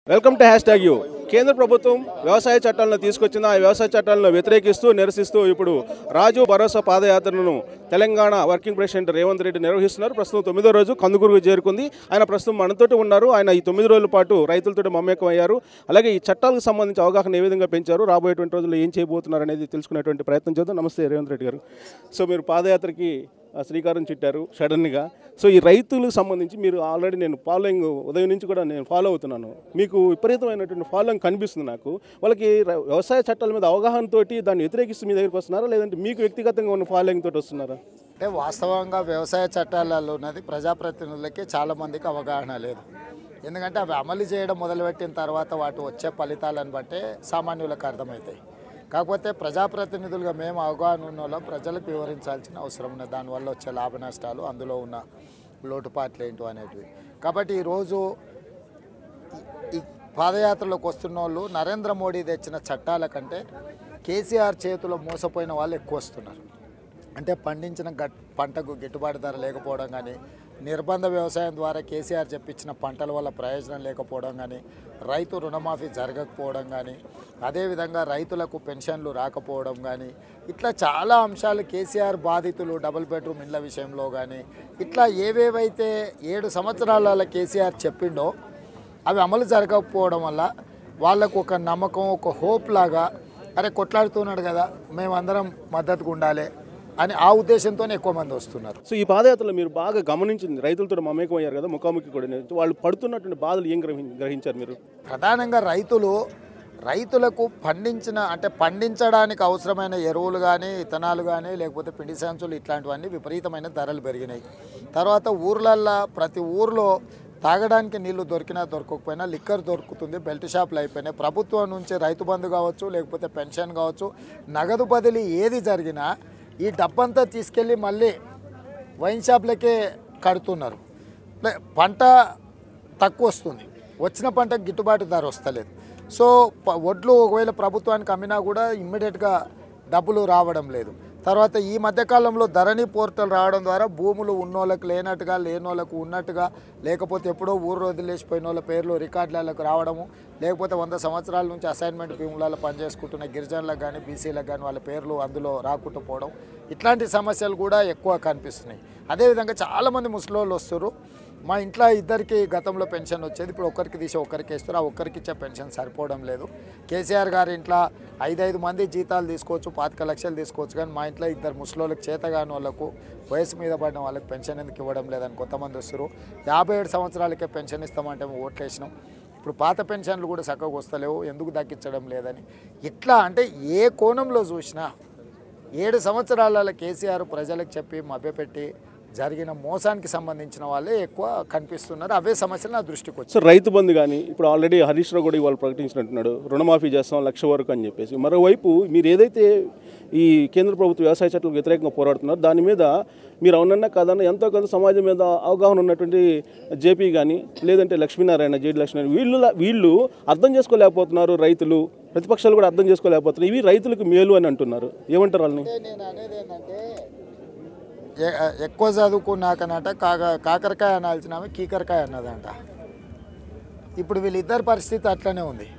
welcome to hash tag U కేంద్ర ప్రభుత్వం వ్యవసాయ చట్టాలను తీసుకొచ్చింది ఆ వ్యవసాయ చట్టాలను వ్యతిరేకిస్తూ నిరసిస్తూ ఇప్పుడు రాజు భరోసా పాదయాత్రను తెలంగాణ వర్కింగ్ ప్రెసిడెంట్ రేవంత్ రెడ్డి నిర్వహిస్తున్నారు ప్రస్తుతం తొమ్మిదో రోజు కందుకూరుకు చేరుకుంది ఆయన ప్రస్తుతం మనతోటి ఉన్నారు ఆయన ఈ తొమ్మిది రోజుల పాటు రైతులతో మమేకం అయ్యారు అలాగే ఈ చట్టాలకు సంబంధించి అవగాహన ఏ విధంగా పెంచారు రాబోయేటువంటి రోజుల్లో ఏం చేయబోతున్నారు అనేది తెలుసుకునేటువంటి ప్రయత్నం చేద్దాం నమస్తే రేవంత్ రెడ్డి గారు సో మీరు పాదయాత్రకి ఆ, శ్రీకారం చుట్టారు సడన్గా సో ఈ రైతులకు సంబంధించి మీరు ఆల్రెడీ నేను ఫాలోయింగ్ ఉదయం నుంచి కూడా నేను ఫాలో అవుతున్నాను మీకు విపరీతమైనటువంటి ఫాలోయింగ్ కనిపిస్తుంది నాకు వాళ్ళకి ర- వ్యవసాయ చట్టాల మీద అవగాహనతోటి దాన్ని వ్యతిరేకిస్తూ మీ దగ్గరికి వస్తున్నారా లేదంటే మీకు వ్యక్తిగతంగా ఉన్న ఫాలోయింగ్ తోటి వస్తున్నారా అంటే వాస్తవంగా వ్యవసాయ చట్టాలలో ఉన్నది ప్రజాప్రతినిధులకి చాలా మందికి అవగాహన లేదు ఎందుకంటే అవి అమలు చేయడం మొదలుపెట్టిన తర్వాత వాటి వచ్చే ఫలితాలను బట్టే సామాన్యులకు అర్థమవుతాయి కాకపోతే ప్రజాప్రతినిధులుగా మేము అవగాహన ఉన్న వాళ్ళం ప్రజలకు వివరించాల్సిన అవసరం ఉన్నది దానివల్ల వచ్చే లాభ నష్టాలు అందులో ఉన్న లోటుపాట్లు ఏంటో అనేటివి కాబట్టి ఈరోజు ఈ పాదయాత్రలోకి వస్తున్న వాళ్ళు నరేంద్ర మోడీ తెచ్చిన చట్టాల కంటే కేసీఆర్ చేతిలో మోసపోయిన వాళ్ళు ఎక్కువ వస్తున్నారు అంటే పండించిన గట్ పంటకు గిట్టుబాటు ధర లేకపోవడం కానీ నిర్బంధ వ్యవసాయం ద్వారా కేసీఆర్ చెప్పించిన పంటల వల్ల ప్రయోజనం లేకపోవడం కానీ రైతు రుణమాఫీ జరగకపోవడం కానీ అదేవిధంగా రైతులకు పెన్షన్లు రాకపోవడం కానీ ఇట్లా చాలా అంశాలు కేసీఆర్ బాధితులు డబుల్ బెడ్రూమ్ ఇళ్ళ విషయంలో కానీ ఇట్లా ఏవేవైతే ఏడు సంవత్సరాల కేసీఆర్ చెప్పిండో అవి అమలు జరగకపోవడం వల్ల వాళ్ళకు ఒక నమ్మకం ఒక హోప్ లాగా అరే కొట్లాడుతున్నాడు కదా మేమందరం మద్దతుగా ఉండాలి అని ఆ ఉద్దేశంతోనే ఎక్కువ మంది వస్తున్నారు సో ఈ పాదయాత్రలో మీరు బాగా గమనించింది రైతులతో మమేకం అయ్యారు కదా ముఖాముఖి కూడా వాళ్ళు పడుతున్నటువంటి బాధలు ఏం గ్రహి గ్రహించారు మీరు ప్రధానంగా రైతులు రైతులకు పండించిన అంటే పండించడానికి అవసరమైన ఎరువులు కానీ ఇథనాలు కానీ లేకపోతే పిండి సంచులు ఇట్లాంటివన్నీ విపరీతమైన ధరలు పెరిగినాయి తర్వాత ఊర్లల్లో ప్రతి ఊర్లో తాగడానికి నీళ్లు దొరికినా దొరకకపోయినా లిక్కర్ దొరుకుతుంది బెల్ట్ షాపులు అయిపోయినాయి ప్రభుత్వం నుంచి రైతు బంధు కావచ్చు లేకపోతే పెన్షన్ కావచ్చు నగదు బదిలీ ఏది జరిగినా ఈ డబ్బంతా తీసుకెళ్ళి మళ్ళీ వైన్ షాప్లకే కడుతున్నారు లే- పంట తక్కువ వస్తుంది వచ్చిన పంటకు గిట్టుబాటు ధర వస్తలేదు సో ప- వడ్లు ఒకవేళ ప్రభుత్వానికి అమ్మినా కూడా ఇమ్మీడియట్గా డబ్బులు రావడం లేదు తర్వాత ఈ మధ్యకాలంలో ధరణి పోర్టల్ రావడం ద్వారా భూములు ఉన్నోళ్ళకి లేనట్టుగా లేనోళ్ళకు ఉన్నట్టుగా లేకపోతే ఎప్పుడో ఊరు వదిలేసిపోయిన వాళ్ళ పేర్లు రికార్డులకు రావడము లేకపోతే వంద సంవత్సరాల నుంచి అసైన్మెంట్ భూములలో పనిచేసుకుంటున్న గిరిజనులకు కానీ బీసీలకు కానీ వాళ్ళ పేర్లు అందులో రాకుండా పోవడం ఇట్లాంటి సమస్యలు కూడా ఎక్కువ కనిపిస్తున్నాయి అదేవిధంగా చాలామంది ముసలోళ్ళు వస్తారు మా ఇంట్లో ఇద్దరికి గతంలో పెన్షన్ వచ్చేది ఇప్పుడు ఒక్కరికి తీసి ఒక్కరికి ఇస్తారు ఆ ఒక్కరికి ఇచ్చే పెన్షన్ సరిపోవడం లేదు కేసీఆర్ గారి ఇంట్లో ఐదైదు మంది జీతాలు తీసుకోవచ్చు పాతిక లక్షలు తీసుకోవచ్చు కానీ మా ఇంట్లో ఇద్దరు ముసలోళ్ళకి చేతగాని వాళ్ళకు వయసు మీద పడిన వాళ్ళకి పెన్షన్ ఎందుకు ఇవ్వడం లేదని కొంతమంది వస్తారు యాభై ఏడు సంవత్సరాలకే పెన్షన్ ఇస్తామంటే మేము ఓట్లు వేసినాం ఇప్పుడు పాత పెన్షన్లు కూడా చక్కగా వస్తలేవు ఎందుకు దక్కించడం లేదని ఇట్లా అంటే ఏ కోణంలో చూసినా ఏడు సంవత్సరాల కేసీఆర్ ప్రజలకు చెప్పి మభ్యపెట్టి జరిగిన మోసానికి సంబంధించిన వాళ్ళే ఎక్కువ కనిపిస్తున్నారు అవే సమస్యలు నా దృష్టికి వచ్చాయి సో రైతు బంధు కానీ ఇప్పుడు ఆల్రెడీ హరీష్ రావు కూడా ఇవాళ ప్రకటించినట్టున్నాడు రుణమాఫీ చేస్తాం లక్ష వరకు అని చెప్పేసి మరోవైపు మీరు ఏదైతే ఈ కేంద్ర ప్రభుత్వ వ్యవసాయ చట్టాలకు వ్యతిరేకంగా పోరాడుతున్నారో దాని మీద మీరు అవునన్నా కాదన్నా ఎంతో కొంత సమాజం మీద అవగాహన ఉన్నటువంటి జేపీ కానీ లేదంటే లక్ష్మీనారాయణ జేడి లక్ష్మీనారాయణ వీళ్ళు వీళ్ళు అర్థం చేసుకోలేకపోతున్నారు రైతులు ప్రతిపక్షాలు కూడా అర్థం చేసుకోలేకపోతున్నారు ఇవి రైతులకు మేలు అని అంటున్నారు ఏమంటారు వాళ్ళని నేను అనేది ఏంటంటే ఎక్కువ చదువుకున్నాకనట కాక కాకరకాయ అనాల్సిన ఆమె కీకరకాయ అన్నదంట ఇప్పుడు వీళ్ళిద్దరి పరిస్థితి అట్లనే ఉంది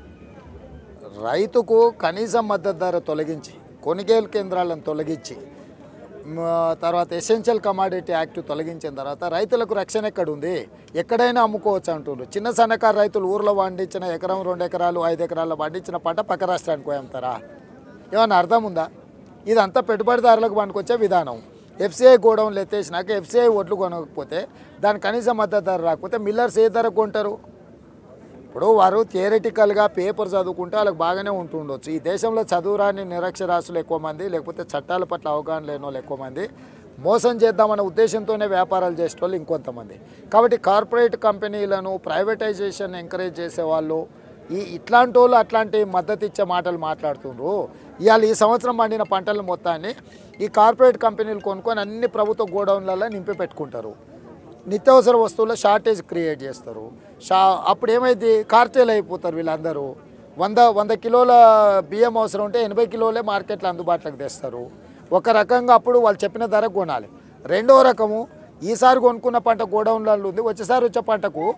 రైతుకు కనీస మద్దతు ధర తొలగించి కొనుగోలు కేంద్రాలను తొలగించి మ, తర్వాత ఎసెన్షియల్ కమాడిటీ యాక్ట్ తొలగించిన తర్వాత రైతులకు రక్షణ ఎక్కడ ఉంది ఎక్కడైనా అమ్ముకోవచ్చు అంటుండ్రు చిన్న సన్నకారు రైతులు ఊర్లో పండించిన ఎకరం రెండు ఎకరాలు ఐదు ఎకరాల్లో పండించిన పంట పక్క రాష్ట్రానికి పోయి అమ్ముతారా ఏమన్నా అర్థం ఉందా ఇదంతా పెట్టుబడిదారులకు పనికొచ్చే విధానం ఎఫ్సిఐ గోడౌన్లు ఎత్తేసినాక ఎఫ్సిఐ ఒడ్లు కొనకపోతే దాని కనీస మద్దతు ధర రాకపోతే మిల్లర్స్ ఏ ధరకు కొంటారు ఇప్పుడు వారు థియరిటికల్గా పేపర్ చదువుకుంటే వాళ్ళకి బాగానే ఉంటుండొచ్చు ఈ దేశంలో చదువురాని నిరక్షరాస్యులు ఎక్కువ మంది లేకపోతే చట్టాల పట్ల అవగాహన లేని వాళ్ళు ఎక్కువ మంది మోసం చేద్దామనే ఉద్దేశంతోనే వ్యాపారాలు చేసే వాళ్ళు ఇంకొంతమంది కాబట్టి కార్పొరేట్ కంపెనీలను ప్రైవేటైజేషన్ ఎంకరేజ్ చేసేవాళ్ళు ఈ ఇట్లాంటి వాళ్ళు అట్లాంటి మద్దతు ఇచ్చే మాటలు మాట్లాడుతుండ్రు ఇవాళ ఈ సంవత్సరం పండిన పంటల మొత్తాన్ని ఈ కార్పొరేట్ కంపెనీలు కొనుక్కొని అన్ని ప్రభుత్వ గోడౌన్లలో నింపి పెట్టుకుంటారు నిత్యావసర వస్తువుల షార్టేజ్ క్రియేట్ చేస్తారు షా అప్పుడు ఏమైంది కార్టేల్ అయిపోతారు వీళ్ళందరూ వంద వంద కిలోల బియ్యం అవసరం ఉంటే ఎనభై కిలోలే మార్కెట్లో అందుబాటులోకి తెస్తారు ఒక రకంగా అప్పుడు వాళ్ళు చెప్పిన ధర కొనాలి రెండో రకము ఈసారి కొనుక్కున్న పంట గోడౌన్లలో ఉంది వచ్చేసారి వచ్చే పంటకు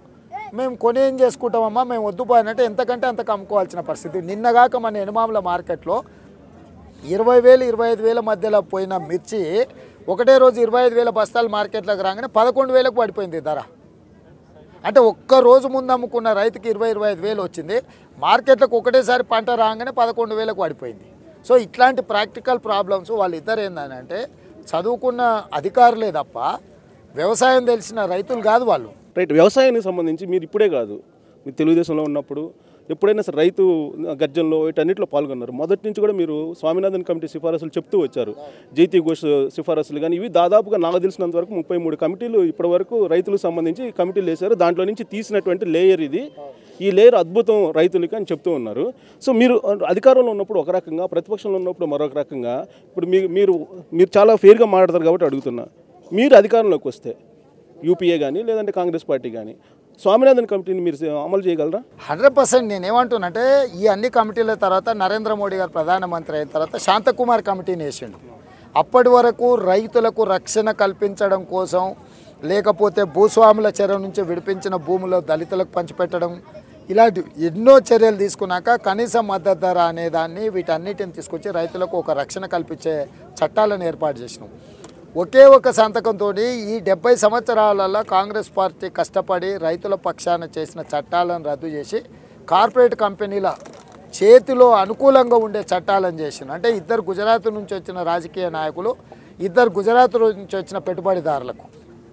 మేము కొని ఏం చేసుకుంటామమ్మా మేము వద్దు పోయినట్టే ఎంతకంటే అంతకు అమ్ముకోవాల్సిన పరిస్థితి నిన్నగాక మన ఎనుమాముల మార్కెట్లో ఇరవై వేలు ఇరవై ఐదు వేల మధ్యలో పోయిన మిర్చి ఒకటే రోజు ఇరవై ఐదు వేల బస్తాలు మార్కెట్లోకి రాగానే పదకొండు వేలకు పడిపోయింది ధర అంటే ఒక్క రోజు ముందు అమ్ముకున్న రైతుకి ఇరవై ఇరవై ఐదు వేలు వచ్చింది మార్కెట్లకు ఒకటేసారి పంట రాగానే పదకొండు వేలకు పడిపోయింది సో ఇట్లాంటి ప్రాక్టికల్ ప్రాబ్లమ్స్ వాళ్ళిద్దరు ఏంటంటే చదువుకున్న అధికారులే తప్ప వ్యవసాయం తెలిసిన రైతులు కాదు వాళ్ళు రైట్ వ్యవసాయానికి సంబంధించి మీరు ఇప్పుడే కాదు మీరు తెలుగుదేశంలో ఉన్నప్పుడు ఎప్పుడైనా సరే రైతు గర్జనలో వీటన్నిటిలో పాల్గొన్నారు మొదటి నుంచి కూడా మీరు స్వామినాథన్ కమిటీ సిఫారసులు చెప్తూ వచ్చారు జైతీ ఘోష్ సిఫారసులు కానీ ఇవి దాదాపుగా నాకు తెలిసినంత వరకు ముప్పై మూడు కమిటీలు ఇప్పటి వరకు రైతులకు సంబంధించి కమిటీలు వేశారు దాంట్లో నుంచి తీసినటువంటి లేయర్ ఇది ఈ లేయర్ అద్భుతం రైతులకి అని చెప్తూ ఉన్నారు సో మీరు అధికారంలో ఉన్నప్పుడు ఒక రకంగా ప్రతిపక్షంలో ఉన్నప్పుడు మరొక రకంగా ఇప్పుడు మీ మీరు మీరు చాలా ఫేర్గా మాట్లాడతారు కాబట్టి అడుగుతున్నా మీరు అధికారంలోకి వస్తే యూపీఏ కానీ లేదంటే కాంగ్రెస్ పార్టీ కానీ స్వామినాథన్ కమిటీని మీరు అమలు చేయగలరా హండ్రెడ్ పర్సెంట్ నేను ఏమంటున్నానంటే ఈ అన్ని కమిటీల తర్వాత నరేంద్ర మోడీ గారు ప్రధానమంత్రి అయిన తర్వాత శాంతకుమార్ కమిటీని వేసిండు అప్పటి వరకు రైతులకు రక్షణ కల్పించడం కోసం లేకపోతే భూస్వాముల చెర నుంచి విడిపించిన భూములు దళితులకు పంచిపెట్టడం ఇలాంటి ఎన్నో చర్యలు తీసుకున్నాక కనీస మద్దతు ధర అనే దాన్ని వీటన్నిటిని తీసుకొచ్చి రైతులకు ఒక రక్షణ కల్పించే చట్టాలను ఏర్పాటు చేసినాం ఒకే ఒక సంతకంతో ఈ డెబ్బై సంవత్సరాలలో కాంగ్రెస్ పార్టీ కష్టపడి రైతుల పక్షాన చేసిన చట్టాలను రద్దు చేసి కార్పొరేట్ కంపెనీల చేతిలో అనుకూలంగా ఉండే చట్టాలను చేసిన అంటే ఇద్దరు గుజరాత్ నుంచి వచ్చిన రాజకీయ నాయకులు ఇద్దరు గుజరాత్ నుంచి వచ్చిన పెట్టుబడిదారులకు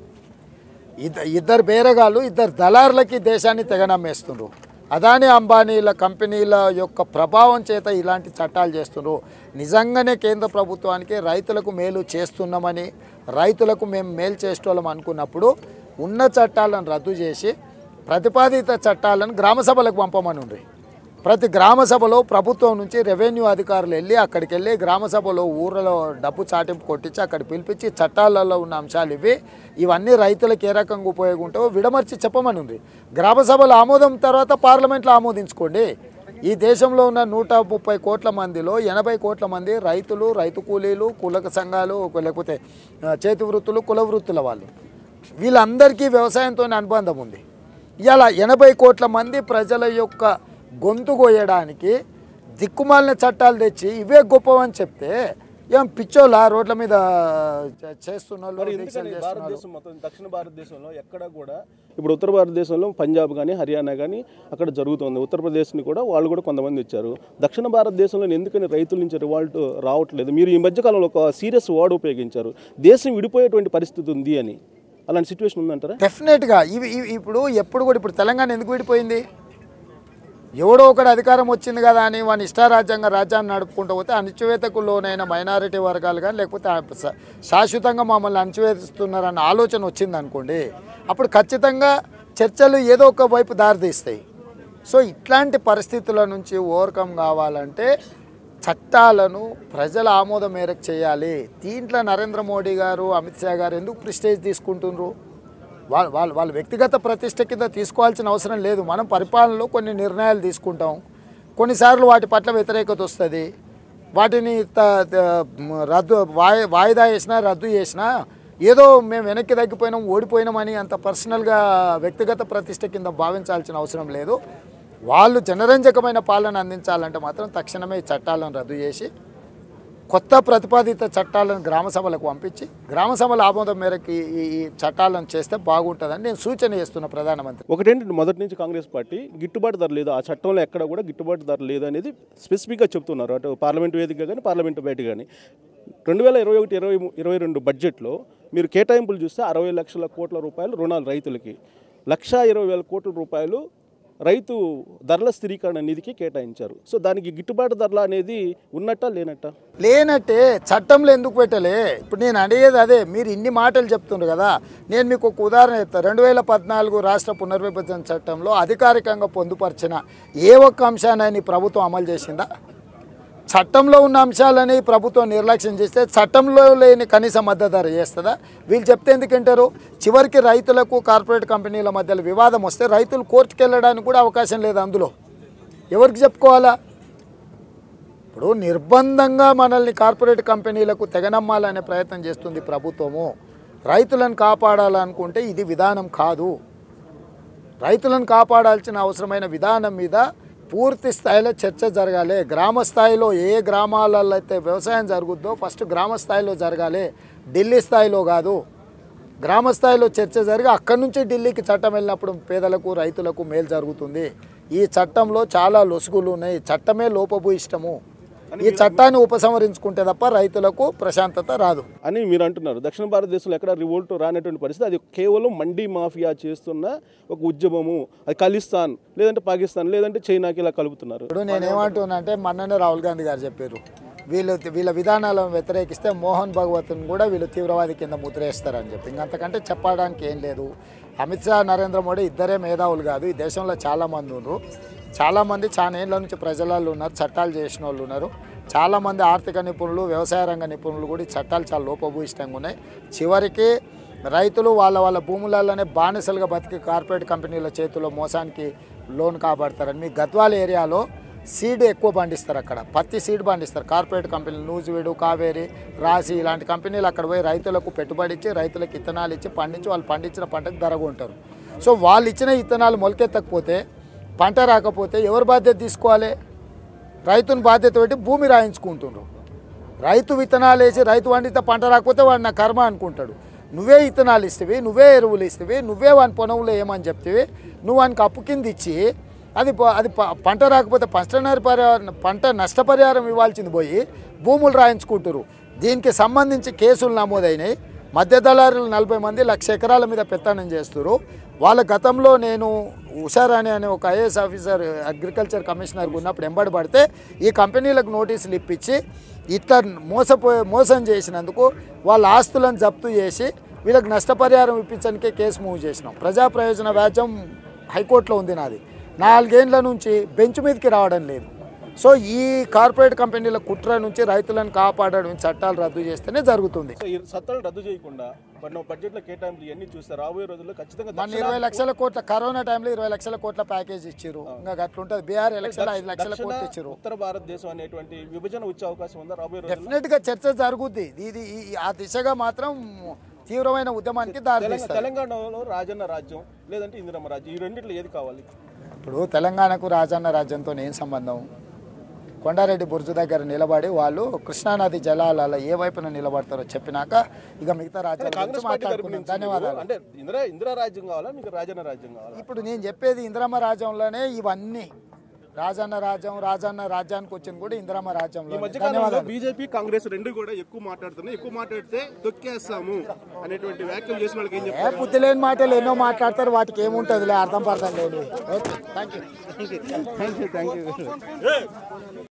ఇద్ద ఇద్దరు బేరగాళ్ళు ఇద్దరు దళారులకి దేశాన్ని తెగనమ్మేస్తున్నారు అదాని అంబానీల కంపెనీల యొక్క ప్రభావం చేత ఇలాంటి చట్టాలు చేస్తున్నారు నిజంగానే కేంద్ర ప్రభుత్వానికి రైతులకు మేలు చేస్తున్నామని రైతులకు మేము మేలు చేసేటోళ్ళం అనుకున్నప్పుడు ఉన్న చట్టాలను రద్దు చేసి ప్రతిపాదిత చట్టాలను గ్రామ సభలకు పంపమని ఉంది ప్రతి గ్రామ సభలో ప్రభుత్వం నుంచి రెవెన్యూ అధికారులు వెళ్ళి అక్కడికి వెళ్ళి గ్రామ సభలో ఊర్లలో డబ్బు చాటింపు కొట్టించి అక్కడ పిలిపించి చట్టాలలో ఉన్న అంశాలు ఇవి ఇవన్నీ రైతులకు ఏ రకంగా ఉపయోగం ఉంటావో విడమర్చి చెప్పమని ఉంది గ్రామ సభల ఆమోదం తర్వాత పార్లమెంట్లో ఆమోదించుకోండి ఈ దేశంలో ఉన్న నూట ముప్పై కోట్ల మందిలో ఎనభై కోట్ల మంది రైతులు రైతు కూలీలు కులక సంఘాలు లేకపోతే ఆ, చేతి వృత్తులు కుల వృత్తుల వాళ్ళు వీళ్ళందరికీ వ్యవసాయంతో అనుబంధం ఉంది ఇలా ఎనభై కోట్ల మంది ప్రజల యొక్క గొంతు కోయడానికి దిక్కుమాలిన చట్టాలు తెచ్చి ఇవే గొప్పవని చెప్తే ఏం పిచ్చోలా రోడ్ల మీద చే- చేస్తున్నారు మరి దీక్షలు ఎందుకని చేస్తున్నారు భారతదేశం మొత్తం దక్షిణ భారతదేశంలో ఎక్కడ కూడా ఇప్పుడు ఉత్తర భారతదేశంలో పంజాబ్ కానీ హర్యానా కానీ అక్కడ జరుగుతుంది ఉత్తరప్రదేశ్ని కూడా వాళ్ళు కూడా కొంతమంది వచ్చారు దక్షిణ భారతదేశంలో ఎందుకని రైతుల నుంచి రివాల్ట్ రావట్లేదు మీరు ఈ మధ్యకాలంలో ఒక సీరియస్ వర్డ్ ఉపయోగించారు దేశం విడిపోయేటువంటి పరిస్థితి ఉంది అని అలాంటి సిచ్యువేషన్ ఉందంటారా డెఫినెట్గా ఇవి ఇవి ఇప్పుడు ఎప్పుడు కూడా ఇప్పుడు తెలంగాణ ఎందుకు విడిపోయింది ఎవడో ఒకటి అధికారం వచ్చింది కదా అని వాని ఇష్టారాజ్యంగా రాజ్యాన్ని నడుపుకుంటూ పోతే అణచివేతకు లోనైన మైనారిటీ వర్గాలు కానీ లేకపోతే ఆ శా- శాశ్వతంగా మమ్మల్ని అణచివేస్తున్నారన్న ఆలోచన వచ్చింది అనుకోండి అప్పుడు ఖచ్చితంగా చర్చలు ఏదో ఒక వైపు దారితీస్తాయి సో ఇట్లాంటి పరిస్థితుల నుంచి ఓవర్కమ్ కావాలంటే చట్టాలను ప్రజల ఆమోదం మేరకు చేయాలి దీంట్లో నరేంద్ర మోడీ గారు అమిత్ షా గారు ఎందుకు ప్రిస్టేజ్ తీసుకుంటున్నారు వాళ్ళ వాళ్ళ వాళ్ళ వ్యక్తిగత ప్రతిష్ట కింద తీసుకోవాల్సిన అవసరం లేదు మనం పరిపాలనలో కొన్ని నిర్ణయాలు తీసుకుంటాం కొన్నిసార్లు వాటి పట్ల వ్యతిరేకత వస్తుంది వాటిని త- త- మ- రద్దు వాయి వాయిదా చేసినా రద్దు చేసినా ఏదో మేము వెనక్కి తగ్గిపోయినాం ఓడిపోయినామని అంత పర్సనల్గా వ్యక్తిగత ప్రతిష్ట కింద భావించాల్సిన అవసరం లేదు వాళ్ళు జనరంజకమైన పాలన అందించాలంటే మాత్రం తక్షణమే ఈ చట్టాలను రద్దు చేసి కొత్త ప్రతిపాదిత చట్టాలను గ్రామ సభలకు పంపించి గ్రామ సభల ఆమోదం మేరకు ఈ- ఈ ఈ చట్టాలను చేస్తే బాగుంటుందని నేను సూచన చేస్తున్న ప్రధానమంత్రి ఒకటేంటంటే మొదటి నుంచి కాంగ్రెస్ పార్టీ గిట్టుబాటు ధర లేదు ఆ చట్టంలో ఎక్కడ కూడా గిట్టుబాటు ధర లేదు అనేది స్పెసిఫిక్గా చెప్తున్నారు అటు పార్లమెంట్ వేదికగా కానీ పార్లమెంట్ బయట కానీ రెండు వేల ఇరవై ఒకటి ఇరవై ము- ఇరవై రెండు బడ్జెట్లో మీరు కేటాయింపులు చూస్తే అరవై లక్షల కోట్ల రూపాయలు రుణాలు రైతులకి లక్షా ఇరవై వేల కోట్ల రూపాయలు రైతు ధరల స్థిరీకరణ నిధికి కేటాయించారు సో దానికి గిట్టుబాటు ధరల అనేది ఉన్నట్టా లేనట్టా లేనట్టే చట్టంలో ఎందుకు పెట్టలే ఇప్పుడు నేను అడిగేది అదే మీరు ఇన్ని మాటలు చెప్తుండ్రు కదా నేను మీకు ఒక ఉదాహరణ చెప్తాను రెండు వేల పద్నాలుగు రాష్ట్ర పునర్విభజన చట్టంలో అధికారికంగా పొందుపరిచిన ఏ ఒక్క అంశాన్ని ప్రభుత్వం అమలు చేసిందా చట్టంలో ఉన్న అంశాలని ప్రభుత్వం నిర్లక్ష్యం చేస్తే చట్టంలో లేని కనీస మద్దతు ధర చేస్తుందా వీళ్ళు చెప్తే ఎందుకంటారు చివరికి రైతులకు కార్పొరేట్ కంపెనీల మధ్యలో వివాదం వస్తే రైతులు కోర్టుకు వెళ్ళడానికి కూడా అవకాశం లేదు అందులో ఎవరికి చెప్పుకోవాలా ఇప్పుడు నిర్బంధంగా మనల్ని కార్పొరేట్ కంపెనీలకు తెగనమ్మాలనే ప్రయత్నం చేస్తుంది ప్రభుత్వము రైతులను కాపాడాలనుకుంటే ఇది విధానం కాదు రైతులను కాపాడాల్సిన అవసరమైన విధానం మీద పూర్తి స్థాయిలో చర్చ జరగాలి గ్రామ స్థాయిలో ఏ గ్రామాలలో అయితే వ్యవసాయం జరుగుద్దో ఫస్ట్ గ్రామ స్థాయిలో జరగాలి ఢిల్లీ స్థాయిలో కాదు గ్రామ స్థాయిలో చర్చ జరిగి అక్కడి నుంచి ఢిల్లీకి చట్టం వెళ్ళినప్పుడు పేదలకు రైతులకు మేలు జరుగుతుంది ఈ చట్టంలో చాలా లొసుగులు ఉన్నాయి చట్టమే లోపభూయిష్టము ఈ చట్టాన్ని ఉపసంహరించుకుంటే తప్ప రైతులకు ప్రశాంతత రాదు అని మీరు అంటున్నారు దక్షిణ భారతదేశంలో ఎక్కడ రివోల్ట్ రానటువంటి పరిస్థితి అది కేవలం మండీ మాఫియా చేస్తున్న ఒక ఉద్యమము అది ఖలిస్తాన్ లేదంటే పాకిస్తాన్ లేదంటే చైనాకి ఇలా కలుపుతున్నారు ఇప్పుడు నేను ఏమంటున్నా అంటే మొన్ననే రాహుల్ గాంధీ గారు చెప్పారు వీళ్ళు వీళ్ళ విధానాలను వ్యతిరేకిస్తే మోహన్ భగవత్ని కూడా వీళ్ళు తీవ్రవాది కింద ముద్రేస్తారని చెప్పి ఇంకంతకంటే చెప్పడానికి ఏం లేదు అమిత్ షా నరేంద్ర మోడీ ఇద్దరే మేధావులు కాదు ఈ దేశంలో చాలామంది ఉన్నారు చాలామంది చాలా ఏళ్ళ నుంచి ప్రజలలో ఉన్నారు చట్టాలు చేసిన వాళ్ళు ఉన్నారు చాలామంది ఆర్థిక నిపుణులు వ్యవసాయ రంగ నిపుణులు కూడా ఈ చట్టాలు చాలా లోపభూయిష్టంగా ఉన్నాయి చివరికి రైతులు వాళ్ళ వాళ్ళ భూములలోనే బానిసలుగా బతికి కార్పొరేట్ కంపెనీల చేతిలో మోసానికి లోన్ కాబడతారని మీ గద్వాల ఏరియాలో సీడ్ ఎక్కువ పండిస్తారు అక్కడ పత్తి సీడ్ పండిస్తారు కార్పొరేట్ కంపెనీలు నూజివీడు కావేరి రాసి ఇలాంటి కంపెనీలు అక్కడ పోయి రైతులకు పెట్టుబడి ఇచ్చి రైతులకు ఇత్తనాలు ఇచ్చి పండించి వాళ్ళు పండించిన పంటకు ధర కొంటారు సో వాళ్ళు ఇచ్చిన ఇత్తనాలు మొలకెత్తకపోతే పంట రాకపోతే ఎవరు బాధ్యత తీసుకోవాలి రైతుని బాధ్యత పెట్టి భూమి రాయించుకుంటుండ్రు రైతు విత్తనాలు వేసి రైతు పండితే పంట రాకపోతే వాడు నా కర్మ అనుకుంటాడు నువ్వే విత్తనాలు ఇస్తేవి నువ్వే ఎరువులు ఇస్తేవి నువ్వే వాని పొలంలో ఏమని చెప్తేవి నువ్వు వానికి అప్పు కింద ఇచ్చి అది ప- అది ప- పంట రాకపోతే పంట పరిహారం పంట నష్టపరిహారం ఇవ్వాల్సింది పోయి భూములు రాయించుకుంటారు దీనికి సంబంధించి కేసులు నమోదైనాయి మధ్య దళారులు నలభై మంది లక్ష ఎకరాల మీద పెత్తనం చేస్తారు వాళ్ళ గతంలో నేను ఉషారాణి అనే ఒక ఐఏఎస్ ఆఫీసర్ అగ్రికల్చర్ కమిషనర్ ఉన్నప్పుడు ఎంబడి పడితే ఈ కంపెనీలకు నోటీసులు ఇప్పించి ఇట్లా మోసపోయే మోసం చేసినందుకు వాళ్ళ ఆస్తులను జప్తు చేసి వీళ్ళకి నష్టపరిహారం ఇప్పించడానికే కేసు మూవ్ చేసినాం ప్రజా ప్రయోజన వ్యాజ్యం హైకోర్టులో ఉంది నాది నాలుగేండ్ల నుంచి బెంచ్ మీదకి రావడం లేదు సో ఈ కార్పొరేట్ కంపెనీల కుట్ర నుంచి రైతులను కాపాడడం చట్టాలు రద్దు చేస్తేనే జరుగుతుంది సో ఈ సత్తాలు రద్దు చేయకుండా మన బడ్జెట్లో కేటాయింపులు ఇవన్నీ చూస్తే రాబోయే రోజుల్లో ఖచ్చితంగా మన ఇరవై లక్షల కోట్ల కరోనా టైంలో ఇరవై లక్షల కోట్ల ప్యాకేజ్ ఇచ్చారు ఇంకా అట్లుంటుంది బీహార్ ఎలక్షన్ ఐదు లక్షల దక్షిణ కోట్లు ఇచ్చారు ఉత్తర భారతదేశం అనేటువంటి విభజన వచ్చే అవకాశం ఉందా రాబోయే రోజుల్లో డెఫినెట్ గా చర్చ జరుగుద్ది ఇది ఈ- ఆ దిశగా మాత్రం తీవ్రమైన ఉద్యమానికి దారి తెలంగాణ తెలంగాణలో రాజన్న రాజ్యం లేదంటే ఇందిరమ్మ రాజ్యం ఈ రెండిట్లో ఏది కావాలి ఇప్పుడు తెలంగాణకు రాజన్న రాజ్యంతో ఏం సంబంధం కొండారెడ్డి బుర్జు దగ్గర నిలబడి వాళ్ళు కృష్ణానది జలాలలో ఏ వైపున నిలబడతారో చెప్పినాక ఇక మిగతా రాజ్యాల గురించి కాంగ్రెస్ పార్టీ తరపు మాట్లాడుకుందాం నుంచి ధన్యవాదాలు అంటే ఇందిరా ఇందిరా రాజ్యం కావాలా మీకు రాజన్న రాజ్యం కావాలా ఇప్పుడు నేను చెప్పేది ఇందిరమ్మ రాజ్యంలోనే ఇవన్నీ రాజన్న రాజ్యం రాజన్న రాజ్యానికి వచ్చింది కూడా ఇందిరమ్మ ఈ రాజ్యంలో మధ్య కాలంలో బీజేపీ కాంగ్రెస్ రెండు కూడా ఎక్కువ మాట్లాడుతున్నాయి ఎక్కువ మాట్లాడితే తొక్కేస్తాము అనేటువంటి వ్యాఖ్యలు చేసిన వాళ్ళకి ఏం ఏ చెప్తారు బుద్ధి లేని మాటలు ఎన్నో మాట్లాడతారు వాటికి ఏముంటుందిలే అర్థం పర్థం లేదు okay thank you thank you thank you